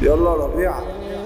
يلا ربيعه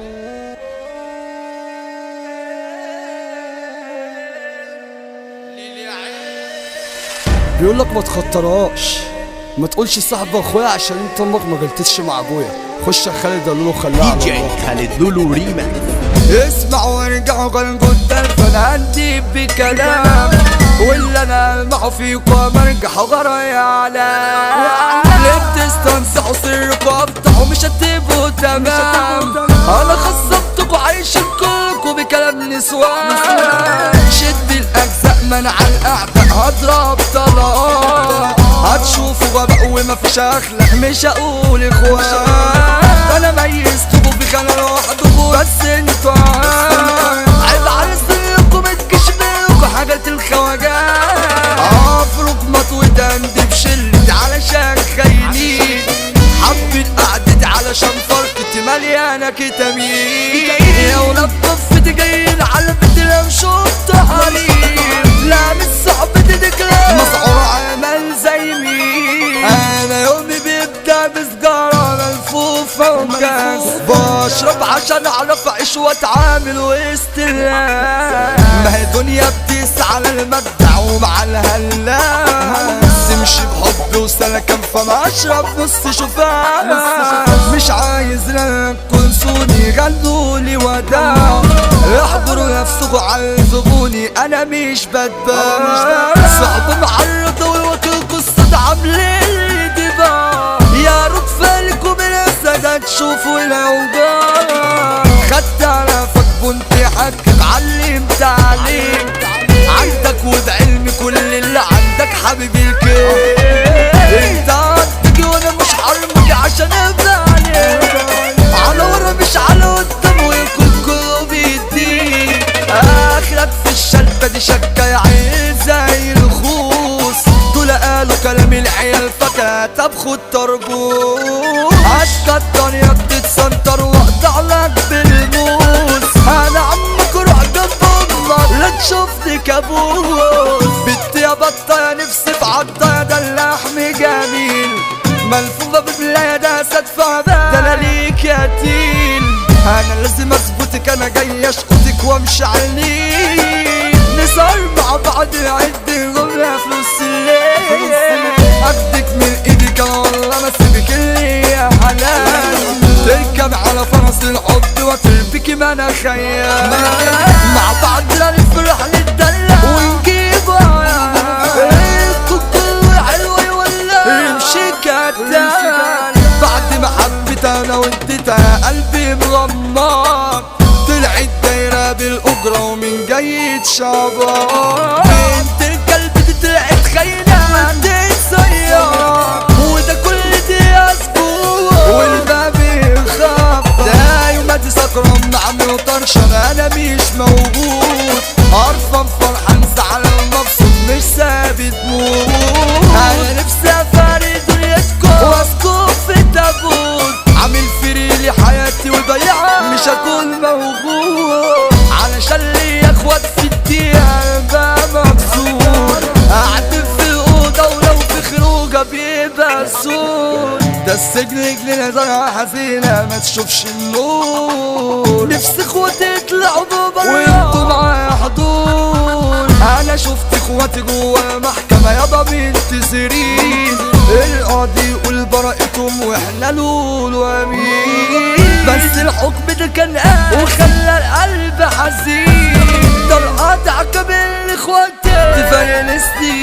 بيقول لك ما تخطرهاش ما تقولش صاحب اخويا عشان انت امك ما جلتش مع ابويا خش يا خالد قالوا له خليها على دي جي الله. خالد لولو ريما اسمعوا وارجعوا قال قدام فانا عندي بكلام واللي انا المعه فيكم ارجع غرايا على ليه بتستنصحوا سركم افتحوا مش هتبقوا تمام انا خصبتكم عايشين كلكم بكلام نسوان شد الاجزاء منع الاعداء هضرب طلاق هتشوفوا غباء ومفيش اخلاق مش هقول اخوان انا ميزتكم في خلال وحدكم بس انتوا عيب على سنكم تجيش منكم حاجات الخواجات افرك مطوي دندب شلت علشان خاينين حبيت قعدتي علشان فرقتي مليانة كتامين يا ولاد طفتي جايين على البيت لو شفت حريم لا مش صحبتي دي كلام مسعور عمل زي مين انا يومي بيبدأ بسجارة ملفوفة وكاس بشرب عشان اعرف اعيش واتعامل وسط الناس ما هي الدنيا بتسعى على المبدع ومع الهلاس تمشي بحب وسلكن فما اشرب نص شوفان مش عايز لك كنسوني غنوا لي وداع احضروا نفسكوا عذبوني انا مش بدبان صعب معرض ويوكلكوا الصد عاملين دماغ يا رب فالكوا من السادة تشوفوا الاوجاع خدت على فك بنتي حقك علمت عليك عندك وبعلمي كل اللي عندك حبيبي الكيف انت عندك وانا مش حرمك عشان ابدا عليك على ورا مش على قدام ويكون كله بيديك اخرك في الشلبة دي شكة يا عين زي الخوص دول قالوا كلام العيال فكات خد تربوس عشقة الدنيا بتتسنتر واقطع لك بالموس انا عمك روح جنب امك لا تشوفني كابوس بنتي يا بطة يا نفسي في عضة يا ده اللحم جميل ملفوفة ببلاية ده سدفة ده انا ليك يا تيل انا لازم اثبتك انا جاي اشقطك وامشي على النيل نسهر مع بعض نعد جملة فلوس الليل اخدك من ايدك انا والله ما اسيبك اللي يا حلال تركب على فرس الحب وتربكي ما انا خيال مع بعض لا نفرح نتدلع ونجيب الكوكو حلوة ولا امشي كتان بعد ما حبيت انا واديتها قلبي مغمض طلعت دايرة بالأجرة ومن جاي شباب بنت الكلب دي طلعت خاينة اديت سيارة وده كل دي اسبوع والباب يخبط ده يوم دي سكران عم وطرشان انا مش موجود قرفان فرحان زعلان مبسوط مش ثابت موت انا نفسي افارق دنيتكم واسكب في التابوت عامل فري حياتي وضيعها مش هكون موجود علشان لي اخوات في الدقيقة بقى مبسوط قاعد في الأوضة ولو في خروجة بيبقى سود ده السجن رجلنا زرعة حزينة ما تشوفش النور نفسي اخواتي يطلعوا بابا وانتوا معايا حضور انا شفت اخواتي جوا المحكمة يا ضمير تسرين القاضي يقول براءتهم واحنا نقول وامين بس الحكم ده كان قاسي وخلى القلب حزين ده القاضي عقب اخواتي تفرق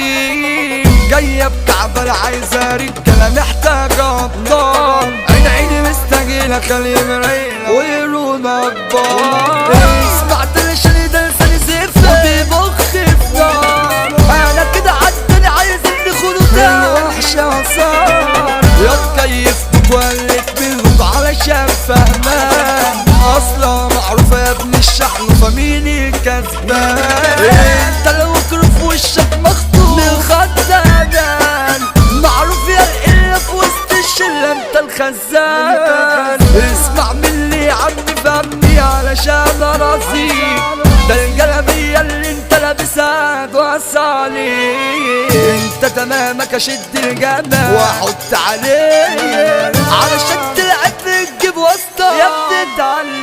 سنين جاية بكعبة عايزة رجالة محتاجة ابطال عين عيني مستجيلة خلي مريلة ويرونا اكبر سمعت لشاني ده لساني زفة وبيبخ في نار انا كده عدني عايز اني خدود الوحشة صار يا تكيفت وقلت منك علشان فهمان اصلا معروفة يا ابن الشحن فمين الكسبان انت لو كرف وشك مخطوط من الخدامان معروف يا القلة في وسط الشلة انت الخزان اسمع مني يا عمي فهمني علشان اراسيك ده الجلابية اللي انت لابسها توسعني انت تمامك اشد الجمال واحط عليه علشان تلعب تجيب واسطة يا تعلم